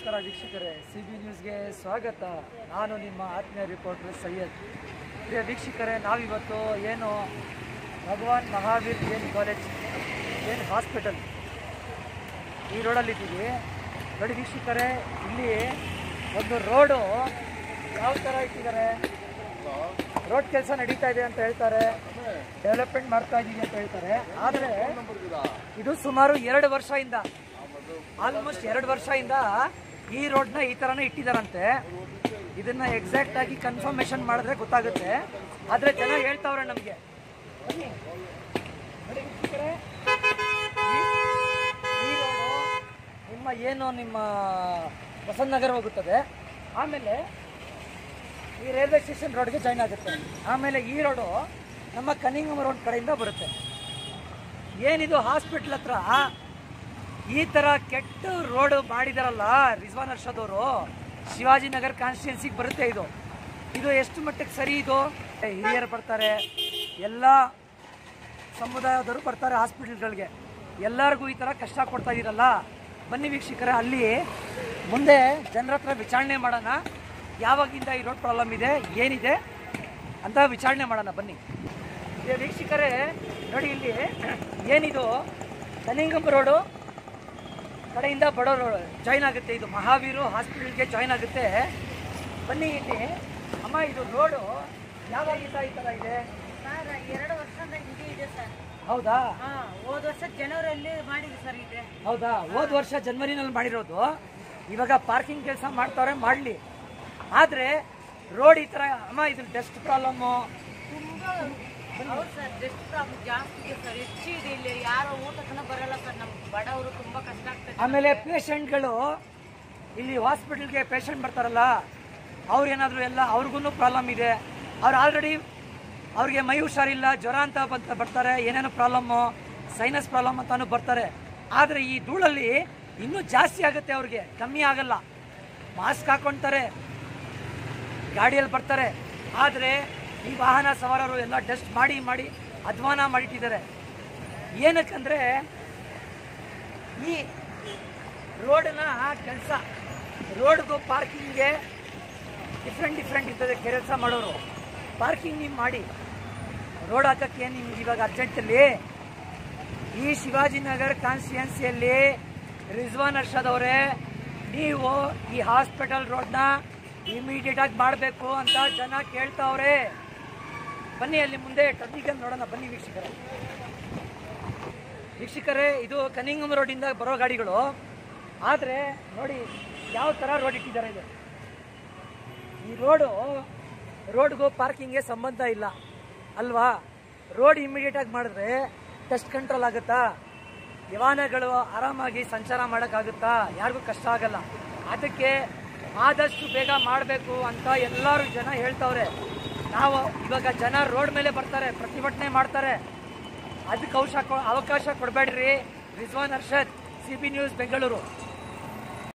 ನಮಸ್ಕಾರ ವೀಕ್ಷಕರೇ C B ನ್ಯೂಸ್ಗೆ ಸ್ವಾಗತ ನಾನು ನಿಮ್ಮ ಆತ್ಮೀಯ ರಿಪೋರ್ಟರ್ ಸೈಯದ್ ಪ್ರಿಯ ವೀಕ್ಷಕರೇ ನಾವಿವತ್ತು ಏನು ಭಗವಾನ್ ಮಹಾವೀರ್ ಜೈನ್ ಕಾಲೇಜ್ ಜೈನ್ ಹಾಸ್ಪಿಟಲ್ ಈ ರೋಡಲ್ಲಿದ್ದೀವಿ ನೋಡಿ ವೀಕ್ಷಕರೇ ಇಲ್ಲಿ ಒಂದು ರೋಡು ಯಾವ ಥರ ಇಟ್ಟಿದ್ದಾರೆ ರೋಡ್ ಕೆಲಸ ನಡೀತಾ ಇದೆ ಅಂತ ಹೇಳ್ತಾರೆ ಡೆವಲಪ್ಮೆಂಟ್ ಮಾಡ್ತಾ ಇದೀವಿ ಅಂತ ಹೇಳ್ತಾರೆ ಆದರೆ ಇದು ಸುಮಾರು ಎರಡು ವರ್ಷದಿಂದ ಆಲ್ಮೋಸ್ಟ್ ಎರಡು ವರ್ಷದಿಂದ ಈ ರೋಡ್ನ ಈ ಥರನೇ ಇಟ್ಟಿದ್ದಾರಂತೆ ಇದನ್ನ ಎಕ್ಸಾಕ್ಟ್ ಆಗಿ ಕನ್ಫರ್ಮೇಶನ್ ಮಾಡಿದ್ರೆ ಗೊತ್ತಾಗುತ್ತೆ ಆದರೆ ಜನ ಹೇಳ್ತಾವ್ರೆ ನಮಗೆ ಬನ್ನಿ ನೋಡಿ ವೀಕ್ಷಕರೇ, ಈ- ಈ ರೋಡು ನಿಮ್ಮ ಏನು ನಿಮ್ಮ ಬಸಂತ್ ನಗರ ಹೋಗುತ್ತದೆ ಆಮೇಲೆ ಈ ರೈಲ್ವೆ ಸ್ಟೇಷನ್ ರೋಡ್ಗೆ ಜಾಯ್ನ್ ಆಗುತ್ತೆ ಆಮೇಲೆ ಈ ರೋಡು ನಮ್ಮ ಕನಿಂಗಮ ರೋಡ್ ಕಡೆಯಿಂದ ಬರುತ್ತೆ ಏನಿದು ಹಾಸ್ಪಿಟ್ಲ್ ಹತ್ರ ಈ ಥರ ಕೆಟ್ಟ ರೋಡ್ ಮಾಡಿದಾರಲ್ಲ ರಿಜ್ವಾನ್ ಅರ್ಷದವರು ಶಿವಾಜಿನಗರ್ ಕಾನ್ಸ್ಟಿಟ್ಯೂನ್ಸಿಗೆ ಬರುತ್ತೆ ಇದು ಇದು ಎಷ್ಟು ಮಟ್ಟಕ್ಕೆ ಸರಿ ಇದು ಹಿರಿಯರು ಬರ್ತಾರೆ ಎಲ್ಲ ಸಮುದಾಯದವರು ಬರ್ತಾರೆ ಹಾಸ್ಪಿಟಲ್ಗಳಿಗೆ ಎಲ್ಲರಿಗೂ ಈ ಥರ ಕಷ್ಟ ಕೊಡ್ತಾ ಇದ್ದೀರಲ್ಲ ಬನ್ನಿ ವೀಕ್ಷಕರೇ ಅಲ್ಲಿ ಮುಂದೆ ಜನರ ಹತ್ರ ವಿಚಾರಣೆ ಮಾಡೋಣ ಯಾವಾಗಿಂದ ಈ ರೋಡ್ ಪ್ರಾಬ್ಲಮ್ ಇದೆ ಏನಿದೆ ಅಂತ ವಿಚಾರಣೆ ಮಾಡೋಣ ಬನ್ನಿ ಏ ವೀಕ್ಷಕರೇ ನೋಡಿ ಇಲ್ಲಿ ಏನಿದು ಕನಿಂಗಂ ರೋಡು ಕಡೆಯಿಂದ ಬಡೋ ರೋಡ್ ಜಾಯ್ನ್ ಆಗುತ್ತೆ ಇದು ಮಹಾವೀರು ಹಾಸ್ಪಿಟಲ್ಗೆ ಜಾಯ್ನ್ ಆಗುತ್ತೆ ಬನ್ನಿ ಇಲ್ಲಿ ಅಮ್ಮ ಇದು ರೋಡು ಯಾವಾಗಿಂದ ಈ ಥರ ಇದೆ ಸರ್ ಎರಡು ವರ್ಷದಿಂದ ಹಿಂಗೆ ಇದೆ ಸರ್ ಹೌದಾ ಹಾ ಹೋದ ವರ್ಷ ಜನವರಿಯಲ್ಲಿ ಮಾಡಿದ್ವಿ ಸರ್ ಇದೆ ಹೌದಾ ಹೋದ ವರ್ಷ ಜನವರಿನಲ್ಲಿ ಮಾಡಿರೋದು ಇವಾಗ ಪಾರ್ಕಿಂಗ್ ಕೆಲಸ ಮಾಡ್ತಾವ್ರೆ ಮಾಡಲಿ ಆದರೆ ರೋಡ್ ಈ ಥರ ಅಮ್ಮ ಇದು ಡಸ್ಟ್ ಪ್ರಾಬ್ಲಮ್ಮು ತುಂಬಾ ಹೌದು ಸರ್ ಜಸ್ಟ್ ಪ್ರಾಬ್ಲಮ್ ಜಾಸ್ತಿ ಇದೆ ಸರ್ ಹೆಚ್ಚು ಇದೆ ಇಲ್ಲಿ ಯಾರು ಊಟಕ್ಕನ ಬರಲ್ಲ ಸರ್ ನಮ್ಗೆ ಬಡವರು ತುಂಬಾ ಕಷ್ಟ ಆಗ್ತದೆ ಆಮೇಲೆ ಪೇಷಂಟ್ಗಳು ಇಲ್ಲಿ ಹಾಸ್ಪಿಟಲ್ಗೆ ಪೇಷಂಟ್ ಬರ್ತಾರಲ್ಲ ಅವ್ರೇನಾದರೂ ಎಲ್ಲ ಅವ್ರಿಗೂ ಪ್ರಾಬ್ಲಮ್ ಇದೆ ಅವ್ರು ಆಲ್ರೆಡಿ ಅವ್ರಿಗೆ ಮೈ ಹುಷಾರಿಲ್ಲ ಜ್ವರ ಅಂತ ಬಂತ ಬರ್ತಾರೆ ಏನೇನೋ ಪ್ರಾಬ್ಲಮ್ಮು ಸೈನಸ್ ಪ್ರಾಬ್ಲಮ್ ಅಂತಾನು ಬರ್ತಾರೆ ಆದರೆ ಈ ಧೂಳಲ್ಲಿ ಇನ್ನೂ ಜಾಸ್ತಿ ಆಗುತ್ತೆ ಅವ್ರಿಗೆ ಕಮ್ಮಿ ಆಗಲ್ಲ ಮಾಸ್ಕ್ ಹಾಕೊಳ್ತಾರೆ ಗಾಡಿಯಲ್ಲಿ ಬರ್ತಾರೆ ಆದರೆ ಈ ವಾಹನ ಸವಾರರು ಎಲ್ಲ ಡಸ್ಟ್ ಮಾಡಿ ಮಾಡಿ ಅಧ್ವಾನ ಮಾಡಿಟ್ಟಿದ್ದಾರೆ ಏನಕ್ಕಂದ್ರೆ ಈ ರೋಡ್ನ ಕೆಲಸ ರೋಡ್ಗೂ ಪಾರ್ಕಿಂಗ್ಗೆ ಡಿಫ್ರೆಂಟ್ ಡಿಫ್ರೆಂಟ್ ಇರ್ತದೆ ಕೆಲಸ ಮಾಡೋರು ಪಾರ್ಕಿಂಗ್ ನೀವು ಮಾಡಿ ರೋಡ್ ಹಾಕಕ್ಕೆ ನಿಮ್ಗೆ ಇವಾಗ ಅರ್ಜೆಂಟಲ್ಲಿ ಈ ಶಿವಾಜಿನಗರ್ ಕಾನ್ಸ್ಟಿಟ್ಯೂನ್ಸಿಯಲ್ಲಿ ರಿಜ್ವಾನ್ ಅರ್ಷದ್ ಅವರೇ ನೀವು ಈ ಹಾಸ್ಪಿಟಲ್ ರೋಡ್ನ ಇಮಿಡಿಯೇಟ್ ಆಗಿ ಮಾಡಬೇಕು ಅಂತ ಜನ ಕೇಳ್ತಾವ್ರೆ ಬನ್ನಿ ಅಲ್ಲಿ ಮುಂದೆ ಟ್ರಫಿಕಲ್ಲಿ ನೋಡೋಣ ಬನ್ನಿ ವೀಕ್ಷಕರೇ ವೀಕ್ಷಕರೇ ಇದು ಕನಿಂಗಮ್ ರೋಡಿಂದ ಬರೋ ಗಾಡಿಗಳು ಆದರೆ ನೋಡಿ ಯಾವ ಥರ ರೋಡ್ ಇಟ್ಟಿದ್ದಾರೆ ಇದು ಈ ರೋಡು ರೋಡ್ಗೂ ಪಾರ್ಕಿಂಗ್ಗೆ ಸಂಬಂಧ ಇಲ್ಲ ಅಲ್ವಾ ರೋಡ್ ಇಮಿಡಿಯೇಟ್ ಆಗಿ ಮಾಡಿದ್ರೆ ಟೆಸ್ಟ್ ಕಂಟ್ರೋಲ್ ಆಗುತ್ತಾ ವಾಹನಗಳು ಆರಾಮಾಗಿ ಸಂಚಾರ ಮಾಡೋಕ್ಕಾಗುತ್ತಾ ಯಾರಿಗೂ ಕಷ್ಟ ಆಗಲ್ಲ ಅದಕ್ಕೆ ಆದಷ್ಟು ಬೇಗ ಮಾಡಬೇಕು ಅಂತ ಎಲ್ಲರೂ ಜನ ಹೇಳ್ತಾವ್ರೆ ನಾವು ಇವಾಗ ಜನ ರೋಡ್ ಮೇಲೆ ಬರ್ತಾರೆ ಪ್ರತಿಭಟನೆ ಮಾಡ್ತಾರೆ ಅದಕ್ಕೆ ಅವಕಾಶ ಅವಕಾಶ ಕೊಡಬೇಡ್ರಿ Rizwan Arshad C B news Bengaluru